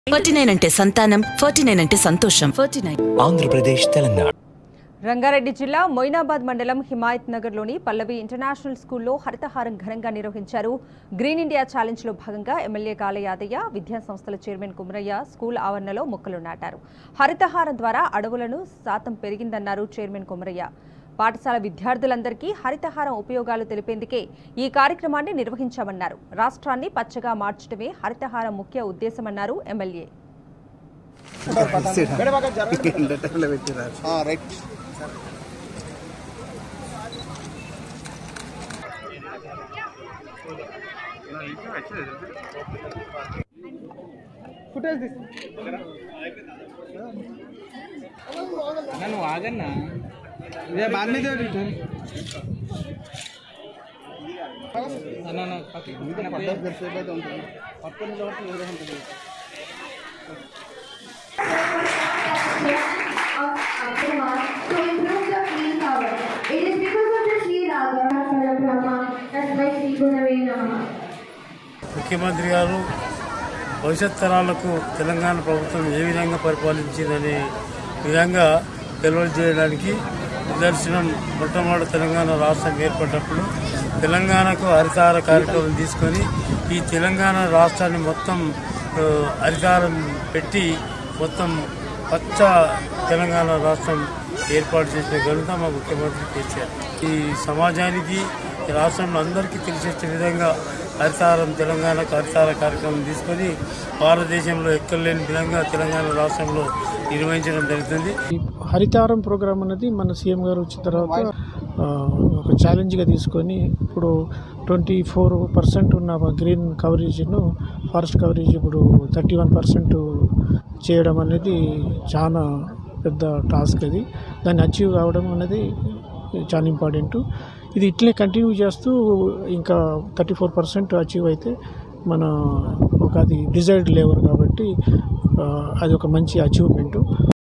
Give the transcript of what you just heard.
Forty nine అంటే సంతానం forty nine అంటే సంతోషం ఫార్టీ నైన్ ఆంధ్రప్రదేశ్ తెలంగాణ రంగారెడ్డి జిల్లా మొయినాబాద్ మండలం హిమాయత్ నగర్లోని పల్లవి ఇంటర్నేషనల్ స్కూల్లో హరితహారం ఘనంగా నిర్వహించారు గ్రీన్ ఇండియా ఛాలెంజ్లో భాగంగా ఎమ్మెల్యే కాళ యాదయ్య విద్యా సంస్థల చైర్మన్ కుమరయ్య స్కూల్ ఆవరణలో మొక్కలు నాటారు హరితహారం ద్వారా అడవులను శాతం పెరిగిందన్నారు చైర్మన్ కుమరయ్య పాఠశాల విద్యార్థులందరికీ హరితహారం ఉపయోగాలు తెలిపేందుకే ఈ కార్యక్రమాన్ని నిర్వహించామన్నారు రాష్ట్రాన్ని పచ్చగా మార్చడమే హరితహారం ముఖ్య ఉద్దేశమన్నారు ఎమ్మెల్యే ನಾನು ಆಗನ್ನ ಇದೇ बाद में दे रिटर्न ना ना of Abdullah to improve the clean power. It is because of the Sri Raga Brahma that's why Sri Gunave Namaha. ముఖ్యమంత్రి గారు భవిష్యత్ తరాలకు తెలంగాణ ప్రభుత్వం ఏ విధంగా పరిపాలించిందనే విధంగా తెలియజేయడానికి నిదర్శనం మొట్టమొదటి తెలంగాణ రాష్ట్రం ఏర్పడినప్పుడు తెలంగాణకు హరితార కార్యక్రమం తీసుకొని ఈ తెలంగాణ రాష్ట్రాన్ని మొత్తం ఆ, హరితారం పెట్టి మొత్తం పచ్చ తెలంగాణ రాష్ట్రం ఏర్పాటు చేసిన ఘనత మా ముఖ్యమంత్రి కేసీఆర్ ఈ సమాజానికి ఈ రాష్ట్రంలో అందరికీ తెలిసే విధంగా హరితారం తెలంగాణకు హరితార కార్యక్రమం తీసుకొని భారతదేశంలో ఎక్కలేని విధంగా తెలంగాణ రాష్ట్రంలో నిర్వహించడం జరుగుతుంది ఈ హరితారం ప్రోగ్రామ్ అనేది మన సీఎం గారు వచ్చిన తర్వాత ఆ, ఒక ఛాలెంజ్గా తీసుకొని ఇప్పుడు ట్వంటీ ఫోర్ పర్సెంట్ ఉన్న గ్రీన్ కవరేజ్ను ఫారెస్ట్ కవరేజ్ ఇప్పుడు థర్టీ వన్ పర్సెంట్ చేయడం అనేది చాలా పెద్ద టాస్క్ అది దాన్ని అచీవ్ కావడం అనేది చాలా ఇంపార్టెంట్ ఇది ఇట్లే కంటిన్యూ చేస్తూ ఇంకా థర్టీ ఫోర్ పర్సెంట్ అచీవ్ అయితే మన ఒక అది డిజైర్డ్ లేవర్ కాబట్టి ఆ, అది ఒక మంచి అచీవ్మెంట్